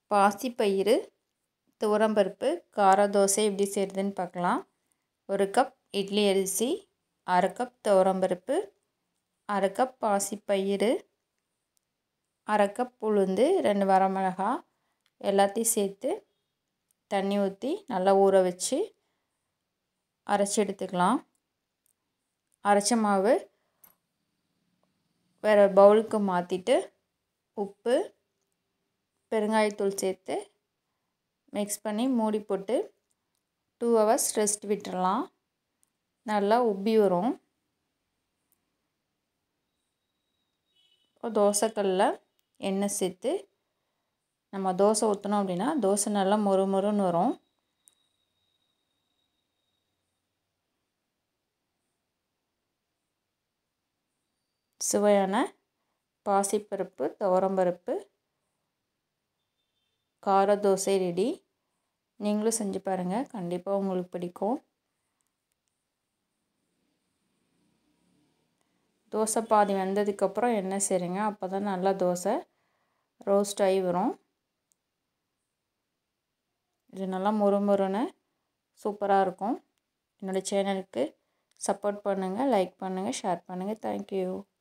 பாசிப்பயிறு துவரம்பருப்பு கார தோசை எப்படி செய்கிறதுன்னு பார்க்கலாம் ஒரு கப் இட்லி அரிசி அரை கப் துவரம்பருப்பு அரை கப் பாசிப்பயிறு அரை கப் உளுந்து ரெண்டு வரமிளகா எல்லாத்தையும் சேர்த்து தண்ணி ஊற்றி நல்லா ஊற வச்சு அரைச்சி எடுத்துக்கலாம் அரைச்ச மாவு வேறு பவுலுக்கு மாற்றிட்டு உப்பு பெருங்காயத்தூள் சேர்த்து மிக்ஸ் பண்ணி மூடி போட்டு டூ ஹவர்ஸ் ரெஸ்ட் விட்டுறலாம் நல்லா உப்பி வரும் தோசைக்கல்லில் எண்ணெய் சேர்த்து நம்ம தோசை ஊற்றினோம் அப்படின்னா தோசை நல்லா மொறு மொறுன்னு வரும் சுவையான பாசிப்பருப்பு துவரம்பருப்பு கார தோசை ரெடி நீங்களும் செஞ்சு பாருங்கள் கண்டிப்பாக உங்களுக்கு பிடிக்கும் தோசை பாதி வெந்ததுக்கப்புறம் எண்ணெய் சேருங்க அப்போ தான் நல்லா தோசை ரோஸ்ட் ஆகி வரும் இது நல்லா மொறு மொறுன்னு சூப்பராக இருக்கும் என்னோடய சேனலுக்கு சப்போர்ட் பண்ணுங்கள் லைக் பண்ணுங்கள் ஷேர் பண்ணுங்கள் தேங்க்யூ